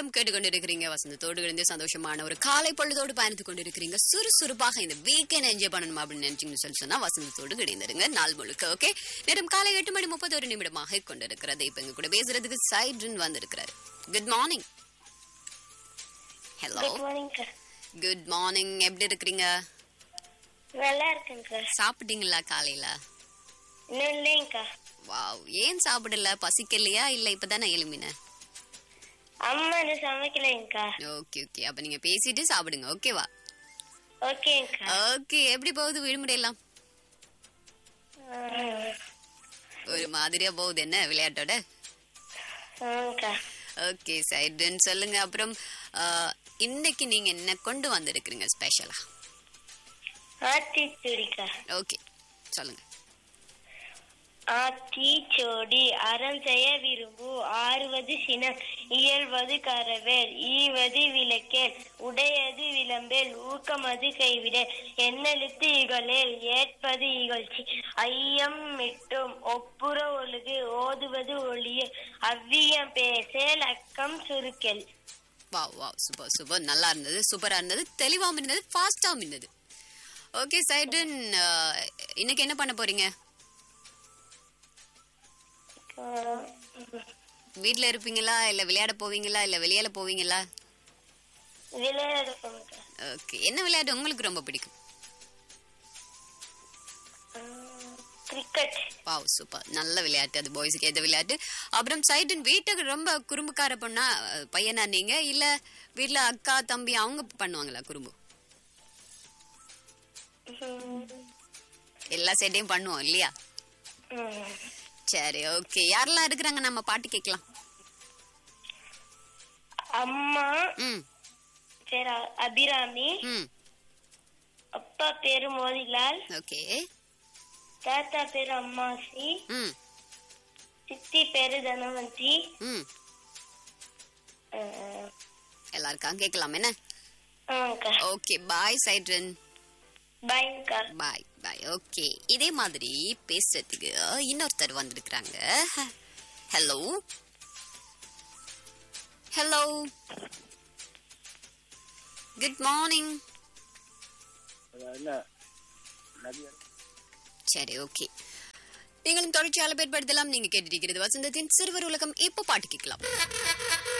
கேட்டுக்கொண்டிருக்கிறீங்க வசந்தத்தோடு இருந்து சந்தோஷமான ஒரு காலை பொழுதோடு பயணித்து கொண்டிருக்கிறீங்க சுறுசுறுப்பாக இந்த வீக்கெண்ட் என்ஜாய் பண்ணணும் அப்படின்னு நினைச்சீங்கன்னு சொல்லி சொன்னா வசந்தத்தோடு கிடைந்திருங்க நாள் முழுக்க ஓகே நேரம் காலை எட்டு மணி முப்பத்தொரு நிமிடமாக கொண்டிருக்கிறது இப்ப எங்க கூட பேசுறதுக்கு சைட்ரன் வந்திருக்கிறாரு good morning hello good morning sir good morning எப்படி இருக்கிறீங்க நல்லா இருக்கேங்க சார் சாப்பிட்டீங்களா காலையில இன்னும் இல்லைங்கக்கா வாவ் ஏன் சாப்பிடல பசிக்கலையா இல்ல இப்பதானே எழுமின அம்மா இன்னும் சமைக்கலைங்கக்கா ஓகே ஓகே அப்ப நீங்க பேசிட்டு சாப்பிடுங்க ஓகேவா ஓகேங்கக்கா ஓகே எப்படி போகுது விடுமுறை எல்லாம் ஒரு மாதிரியா போகுது என்ன விளையாட்டோட ஆமாக்கா ஓகே சைடுன்னு சொல்லுங்க அப்புறம் ஆ, இன்னைக்கு நீங்க என்ன கொண்டு வந்திருக்கிறீங்க ஸ்பெஷலா ஆத்திச்சூடிக்கா ஓகே சொல்லுங்க ஆத்திச்சோடி அறம் செய்ய விரும்பு ஆறுவது சினம் இயல்வது கரவேல் ஈவது விளக்கேல் உடையது விளம்பேல் ஊக்கமது கைவிடல் எண்ணெழுத்து இகழேல் ஏற்பது இகழ்ச்சி ஐயம் மிட்டும் ஒப்புற ஒழுகு ஓதுவது ஒளிய அவ்வியம் பேசேல் அக்கம் சுருக்கல் வாவ் வாவ் சூப்பர் சூப்பர் நல்லா இருந்தது சூப்பரா இருந்தது தெளிவாகவும் இருந்தது ஃபாஸ்டாகவும் இருந்தது ஓகே சைடன் இன்னைக்கு என்ன பண்ண போறீங்க வீட்ல இருப்பீங்களா இல்ல விளையாட போவீங்களா இல்ல வெளியால போவீங்களா விளையாட போங்கக்கா ஓகே என்ன விளையாட்டு உங்களுக்கு ரொம்ப பிடிக்கும் கிரிக்கெட் வாவ் சூப்பர் நல்ல விளையாட்டு அது பாய்ஸுக்கு ஏற்ற விளையாட்டு அப்புறம் சைடன் வீட்டுக்கு ரொம்ப குறும்புக்கார பொண்ணா அஹ், பையனா நீங்க இல்ல வீட்ல அக்கா தம்பி அவங்க பண்ணுவாங்களா குறும்பு எல்லா சைடையும் பண்ணுவோம் இல்லையா சரி ஓகே யாரெல்லாம் இருக்கிறாங்க நம்ம பாட்டு கேட்கலாம் அம்மா ம் பேர் அ- அபிராமி ம் அப்பா பேரு மோதிலால் ஓகே தாத்தா பேரு அம்மாசி ம் சித்தி பேரு தனவந்தி ம் அஹ், எல்லாருக்கும் கேட்கலாம் என்ன ஆமாக்கா ஓகே பாய் சைட்ரன் பாய்க்கா பாய் பாய் ஓகே இதே மாதிரி பேசுறதுக்கு இன்னொருத்தர் வந்திருக்கிறாங்க ஹலோ ஹலோ குட் மார்னிங் சரி ஓகே நீங்களும் தொடர்ச்சியால பேர்படுத்தலாம் நீங்க கேட்டிருக்கிறது வசந்தத்தின் சிறுவர் உலகம் இப்போ பாட்டு கேட்கலாம்